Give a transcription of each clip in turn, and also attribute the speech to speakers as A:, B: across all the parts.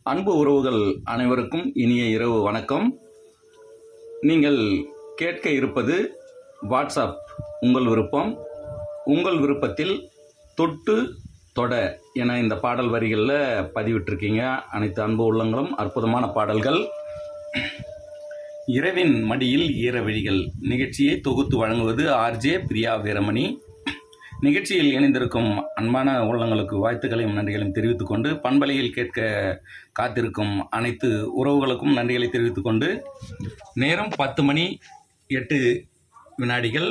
A: அன்பு உறவுகள் அனைவருக்கும் இனிய இரவு வணக்கம் நீங்கள் கேட்க இருப்பது வாட்ஸ்அப் உங்கள் விருப்பம் உங்கள் விருப்பத்தில் தொட்டு தொட என இந்த பாடல் வரிகளில் பதிவிட்டிருக்கீங்க அனைத்து அன்பு உள்ளங்களும் அற்புதமான பாடல்கள் இரவின் மடியில் ஈரவிழிகள் நிகழ்ச்சியை தொகுத்து வழங்குவது ஆர்ஜே பிரியா வீரமணி நிகழ்ச்சியில் இணைந்திருக்கும் அன்பான உள்ளங்களுக்கு வாழ்த்துக்களையும் நன்றிகளையும் தெரிவித்துக் கொண்டு பண்பலையில் கேட்க காத்திருக்கும் அனைத்து உறவுகளுக்கும் நன்றிகளை தெரிவித்துக் கொண்டு நேரம் பத்து மணி எட்டு வினாடிகள்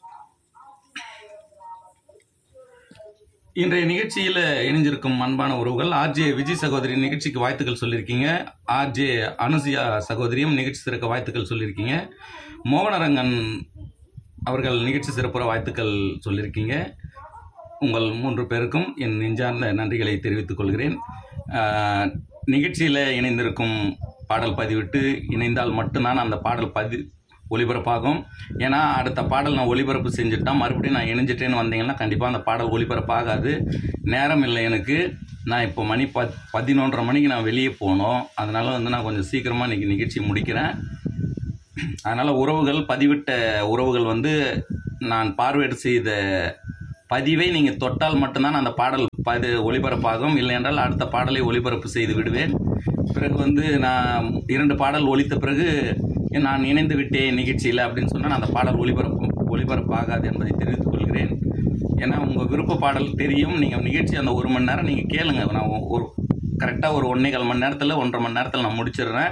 A: இன்றைய நிகழ்ச்சியில் இணைஞ்சிருக்கும் அன்பான உறவுகள் ஆர்ஜே விஜய் சகோதரி நிகழ்ச்சிக்கு வாழ்த்துக்கள் சொல்லியிருக்கீங்க ஆர்ஜே அனுசியா சகோதரியும் நிகழ்ச்சி சிறக்க வாழ்த்துக்கள் சொல்லியிருக்கீங்க மோகனரங்கன் அவர்கள் நிகழ்ச்சி சிறப்புற வாழ்த்துக்கள் சொல்லியிருக்கீங்க உங்கள் மூன்று பேருக்கும் என் நெஞ்சார்ந்த நன்றிகளை தெரிவித்துக் கொள்கிறேன் ஆஹ், நிகழ்ச்சியில் இணைந்திருக்கும் பாடல் பதிவிட்டு இணைந்தால் மட்டும்தான் அந்த பாடல் பதி ஒளிபரப்பாகும் ஏன்னா அடுத்த பாடல் நான் ஒளிபரப்பு செஞ்சுட்டா மறுபடியும் நான் இணைஞ்சிட்டேன்னு வந்தீங்கன்னா கண்டிப்பாக அந்த பாடல் ஒளிபரப்பாகாது நேரம் இல்லை எனக்கு நான் இப்போ மணி பத் பதினொன்றரை மணிக்கு நான் வெளியே போகணும் அதனால் வந்து நான் கொஞ்சம் சீக்கிரமாக இன்றைக்கி நிகழ்ச்சி முடிக்கிறேன் அதனால் உறவுகள் பதிவிட்ட உறவுகள் வந்து நான் பார்வையிட செய்த பதிவை நீங்கள் தொட்டால் மட்டும்தான் அந்த பாடல் பது ஒளிபரப்பாகும் இல்லை என்றால் அடுத்த பாடலை ஒளிபரப்பு செய்து விடுவேன் பிறகு வந்து நான் இரண்டு பாடல் ஒலித்த பிறகு நான் இணைந்து விட்டேன் நிகழ்ச்சியில் அப்படின்னு சொன்னால் அந்த பாடல் ஒளிபரப்பு ஒளிபரப்பாகாது என்பதை தெரிவித்துக் கொள்கிறேன் ஏன்னா உங்கள் விருப்ப பாடல் தெரியும் நீங்கள் நிகழ்ச்சி அந்த ஒரு மணி நேரம் நீங்கள் கேளுங்க நான் ஒரு கரெக்டாக ஒரு ஒன்றே கால் மணி நேரத்தில் ஒன்றரை மணி நேரத்தில் நான் முடிச்சிடுறேன்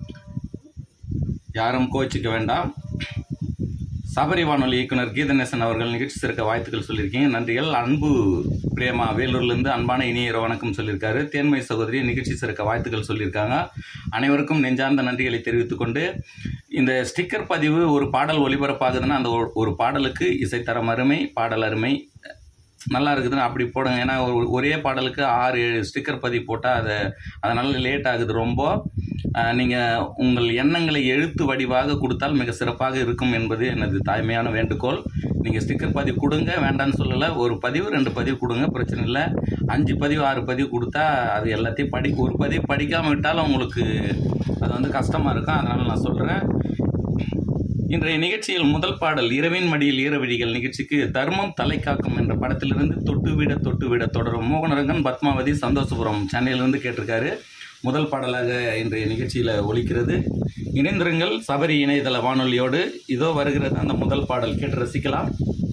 A: யாரும் கோச்சிக்க வேண்டாம் சபரி வானொலி இயக்குனர் கீதநேசன் அவர்கள் நிகழ்ச்சி சிறக்க வாழ்த்துக்கள் சொல்லியிருக்கீங்க நன்றிகள் அன்பு பிரேமா வேலூர்லேருந்து அன்பான இனிய இரவு வணக்கம் சொல்லியிருக்காரு தேன்மை சகோதரி நிகழ்ச்சி சிறக்க வாழ்த்துக்கள் சொல்லியிருக்காங்க அனைவருக்கும் நெஞ்சார்ந்த நன்றிகளை தெரிவித்துக் கொண்டு இந்த ஸ்டிக்கர் பதிவு ஒரு பாடல் ஒளிபரப்பாகுதுன்னா அந்த ஒரு- ஒரு பாடலுக்கு இசைத்தரம் அருமை பாடல் அருமை நல்லா இருக்குதுன்னு அப்படி போடுங்க ஏன்னா ஒரு ஒரே பாடலுக்கு ஆறு ஏழு ஸ்டிக்கர் பதிவு போட்டால் அதை அதனால் லேட் ஆகுது ரொம்ப நீங்கள் உங்கள் எண்ணங்களை எழுத்து வடிவாக கொடுத்தால் மிக சிறப்பாக இருக்கும் என்பது எனது தாய்மையான வேண்டுகோள் நீங்கள் ஸ்டிக்கர் பதிவு கொடுங்க வேண்டாம்னு சொல்லலை ஒரு பதிவு ரெண்டு பதிவு கொடுங்க பிரச்சனை இல்லை அஞ்சு பதிவு ஆறு பதிவு கொடுத்தா அது எல்லாத்தையும் படி ஒரு பதிவு படிக்காமல் விட்டாலும் உங்களுக்கு அது வந்து கஷ்டமாக இருக்கும் அதனால் நான் சொல்கிறேன் இன்றைய நிகழ்ச்சியில் முதல் பாடல் இரவின் மடியில் ஈரவிழிகள் நிகழ்ச்சிக்கு தர்மம் தலை காக்கும் என்ற படத்திலிருந்து தொட்டு விட தொட்டு விட தொடரும் மோகனரங்கன் பத்மாவதி சந்தோஷபுரம் சென்னையிலிருந்து கேட்டிருக்காரு முதல் பாடலாக இன்றைய நிகழ்ச்சியில் ஒலிக்கிறது இணைந்திருங்கள் சபரி இணையதள வானொலியோடு இதோ வருகிறது அந்த முதல் பாடல் கேட்டு ரசிக்கலாம்